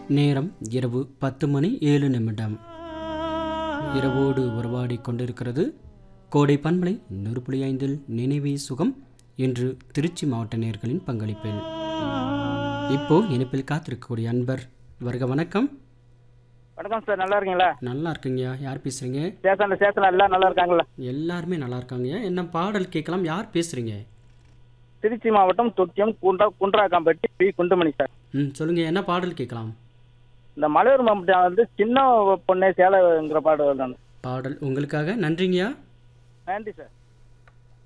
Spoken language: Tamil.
நேரம் இரவு பத்து மணி ஏழு நிமிடம் இரவோடு உறவாடி கொண்டிருக்கிறது கோடை பண்பலை நூறு புள்ளி ஐந்தில் நினைவே சுகம் என்று திருச்சி மாவட்ட நேர்களின் பங்களிப்பில் இப்போ இனிப்பில் காத்திருக்கக்கூடிய அன்பர் வருக வணக்கம் வணக்கம் சார் நல்லா இருக்கீங்களா நல்லா இருக்குங்கய்யா யார் பேசுறீங்க ஸ்டேஷன்ல ஸ்டேஷன் எல்லாம் நல்லா இருக்காங்களா எல்லாருமே நல்லா இருக்காங்கய்யா என்ன பாடல் கேட்கலாம் யார் பேசுறீங்க திருச்சி மாவட்டம் தொட்டியம் குண்டா குன்றாக்காம்பட்டி பி குண்டுமணி சார் ம் சொல்லுங்க என்ன பாடல் கேட்கலாம் இந்த மலையூர் மாவட்டம் வந்து சின்ன பொண்ணே சேலைங்கிற பாடு தான் பாடல் உங்களுக்காக நன்றிங்கய்யா நன்றி சார்